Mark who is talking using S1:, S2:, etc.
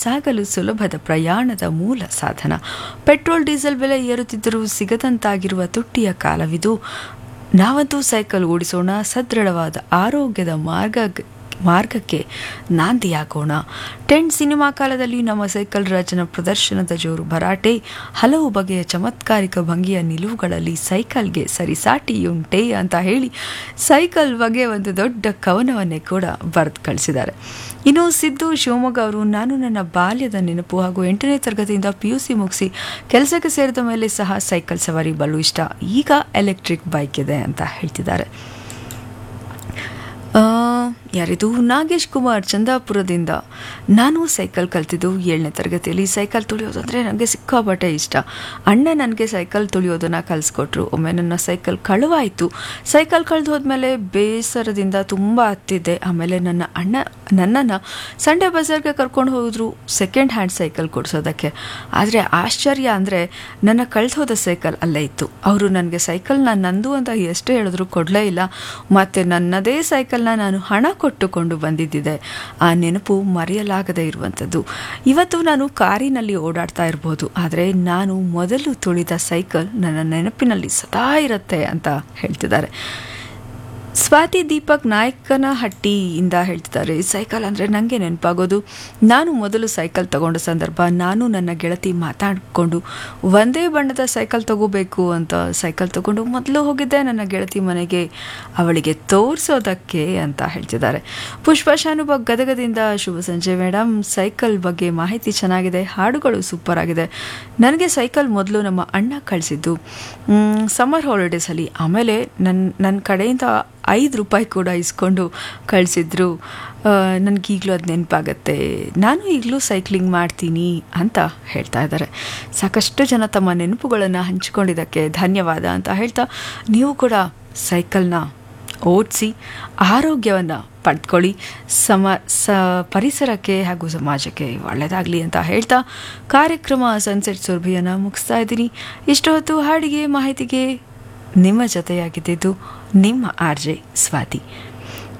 S1: ಸಾಗಲು ಸುಲಭದ ಪ್ರಯಾಣದ ಮೂಲ ಸಾಧನ ಪೆಟ್ರೋಲ್ ಡೀಸೆಲ್ ಬೆಲೆ ಏರುತ್ತಿದ್ದರೂ ಸಿಗದಂತಾಗಿರುವ ತುಟ್ಟಿಯ ಕಾಲವಿದು ನಾವಂತೂ ಸೈಕಲ್ ಓಡಿಸೋಣ ಸದೃಢವಾದ ಆರೋಗ್ಯದ ಮಾರ್ಗ ಮಾರ್ಗಕ್ಕೆ ನಾಂದಿಯಾಗೋಣ ಟೆಂಟ್ ಸಿನಿಮಾ ಕಾಲದಲ್ಲಿ ನಮ್ಮ ಸೈಕಲ್ ರಾಜನ ಪ್ರದರ್ಶನದ ಜೋರು ಭರಾಟೆ ಹಲವು ಬಗೆಯ ಚಮತ್ಕಾರಿಕ ಭಂಗಿಯ ನಿಲುವುಗಳಲ್ಲಿ ಸೈಕಲ್ಗೆ ಸರಿಸಾಟಿಯುಂಟೆ ಅಂತ ಹೇಳಿ ಸೈಕಲ್ ಬಗ್ಗೆ ಒಂದು ದೊಡ್ಡ ಕವನವನ್ನೇ ಕೂಡ ಬರೆದು ಕಳಿಸಿದ್ದಾರೆ ಇನ್ನು ಸಿದ್ದು ಶಿವಮೊಗ್ಗ ಅವರು ನಾನು ನನ್ನ ಬಾಲ್ಯದ ನೆನಪು ಹಾಗೂ ಎಂಟನೇ ತರಗತಿಯಿಂದ ಪಿ ಯು ಸಿ ಮುಗಿಸಿ ಕೆಲಸಕ್ಕೆ ಸೇರಿದ ಮೇಲೆ ಸಹ ಸೈಕಲ್ ಸವಾರಿ ಬಲು ಇಷ್ಟ ಈಗ ಎಲೆಕ್ಟ್ರಿಕ್ ಬೈಕ್ ಇದೆ ಅಂತ ಹೇಳ್ತಿದ್ದಾರೆ ಆ, ಯಾರಿದು ನಾಗೇಶ್ ಕುಮಾರ್ ಚಂದಾಪುರದಿಂದ ನಾನು ಸೈಕಲ್ ಕಲ್ತಿದ್ದು ಏಳನೇ ತರಗತಿಯಲ್ಲಿ ಸೈಕಲ್ ತುಳಿಯೋದಂದರೆ ನನಗೆ ಸಿಕ್ಕಾಪಟ್ಟೆ ಇಷ್ಟ ಅಣ್ಣ ನನಗೆ ಸೈಕಲ್ ತುಳಿಯೋದನ್ನು ಕಲಿಸ್ಕೊಟ್ರು ಒಮ್ಮೆ ನನ್ನ ಸೈಕಲ್ ಕಳುವಾಯಿತು ಸೈಕಲ್ ಕಳೆದು ಹೋದ್ಮೇಲೆ ಬೇಸರದಿಂದ ತುಂಬ ಹತ್ತಿದ್ದೆ ಆಮೇಲೆ ನನ್ನ ಅಣ್ಣ ನನ್ನನ್ನು ಸಂಡೇ ಬಜಾರ್ಗೆ ಕರ್ಕೊಂಡು ಹೋದ್ರು ಸೆಕೆಂಡ್ ಹ್ಯಾಂಡ್ ಸೈಕಲ್ ಕೊಡಿಸೋದಕ್ಕೆ ಆದರೆ ಆಶ್ಚರ್ಯ ಅಂದರೆ ನನ್ನ ಕಳೆದು ಹೋದ ಸೈಕಲ್ ಅಲ್ಲೇ ಇತ್ತು ಅವರು ನನಗೆ ಸೈಕಲ್ನ ನಂದು ಅಂತ ಎಷ್ಟು ಹೇಳಿದ್ರು ಕೊಡಲೇ ಇಲ್ಲ ಮತ್ತು ನನ್ನದೇ ಸೈಕಲ್ನ ನಾನು ಹಣ ಕೊಟ್ಟುಕೊಂಡು ಬಂದಿದ್ದಿದೆ ಆ ನೆನಪು ಮರೆಯಲಾಗದೇ ಇರುವಂಥದ್ದು ಇವತ್ತು ನಾನು ಕಾರಿನಲ್ಲಿ ಓಡಾಡ್ತಾ ಇರ್ಬೋದು ಆದರೆ ನಾನು ಮೊದಲು ತುಳಿದ ಸೈಕಲ್ ನನ್ನ ನೆನಪಿನಲ್ಲಿ ಸದಾ ಇರುತ್ತೆ ಅಂತ ಹೇಳ್ತಿದ್ದಾರೆ ಸ್ವಾತಿ ದೀಪಕ್ ನಾಯಕನಹಟ್ಟಿಯಿಂದ ಹೇಳ್ತಿದ್ದಾರೆ ಸೈಕಲ್ ಅಂದರೆ ನನಗೆ ನೆನಪಾಗೋದು ನಾನು ಮೊದಲು ಸೈಕಲ್ ತಗೊಂಡ ಸಂದರ್ಭ ನಾನು ನನ್ನ ಗೆಳತಿ ಮಾತಾಡಿಕೊಂಡು ಒಂದೇ ಬಣ್ಣದ ಸೈಕಲ್ ತಗೋಬೇಕು ಅಂತ ಸೈಕಲ್ ತಗೊಂಡು ಮೊದಲು ಹೋಗಿದ್ದೆ ನನ್ನ ಗೆಳತಿ ಮನೆಗೆ ಅವಳಿಗೆ ತೋರಿಸೋದಕ್ಕೆ ಅಂತ ಹೇಳ್ತಿದ್ದಾರೆ ಪುಷ್ಪ ಶಾನುಭಾಗ್ ಗದಗದಿಂದ ಶುಭ ಸಂಜೆ ಮೇಡಮ್ ಸೈಕಲ್ ಬಗ್ಗೆ ಮಾಹಿತಿ ಚೆನ್ನಾಗಿದೆ ಹಾಡುಗಳು ಸೂಪರ್ ಆಗಿದೆ ನನಗೆ ಸೈಕಲ್ ಮೊದಲು ನಮ್ಮ ಅಣ್ಣ ಕಳಿಸಿದ್ದು ಸಮ್ಮರ್ ಹಾಲಿಡೇಸಲ್ಲಿ ಆಮೇಲೆ ನನ್ನ ನನ್ನ ಕಡೆಯಿಂದ ಐದು ರೂಪಾಯಿ ಕೂಡ ಇಸ್ಕೊಂಡು ಕಳಿಸಿದ್ರು ನನಗೀಗಲೂ ಅದು ನೆನಪಾಗತ್ತೆ ನಾನು ಈಗಲೂ ಸೈಕ್ಲಿಂಗ್ ಮಾಡ್ತೀನಿ ಅಂತ ಹೇಳ್ತಾ ಇದ್ದಾರೆ ಸಾಕಷ್ಟು ಜನ ತಮ್ಮ ನೆನಪುಗಳನ್ನು ಹಂಚಿಕೊಂಡಿದ್ದಕ್ಕೆ ಧನ್ಯವಾದ ಅಂತ ಹೇಳ್ತಾ ನೀವು ಕೂಡ ಸೈಕಲ್ನ ಓಡಿಸಿ ಆರೋಗ್ಯವನ್ನು ಪಡ್ಕೊಳ್ಳಿ ಸಮ ಸ ಪರಿಸರಕ್ಕೆ ಹಾಗೂ ಸಮಾಜಕ್ಕೆ ಒಳ್ಳೆಯದಾಗಲಿ ಅಂತ ಹೇಳ್ತಾ ಕಾರ್ಯಕ್ರಮ ಸನ್ಸೆಟ್ ಸುರಭಿಯನ್ನು ಮುಗಿಸ್ತಾ ಇದ್ದೀನಿ ಇಷ್ಟು ಹೊತ್ತು ಹಾಡಿಗೆ ಮಾಹಿತಿಗೆ ನಿಮ್ಮ ಜೊತೆಯಾಗಿದ್ದಿದ್ದು ನಿಮ್ಮ ಆರ್ ಜೆ ಸ್ವಾತಿ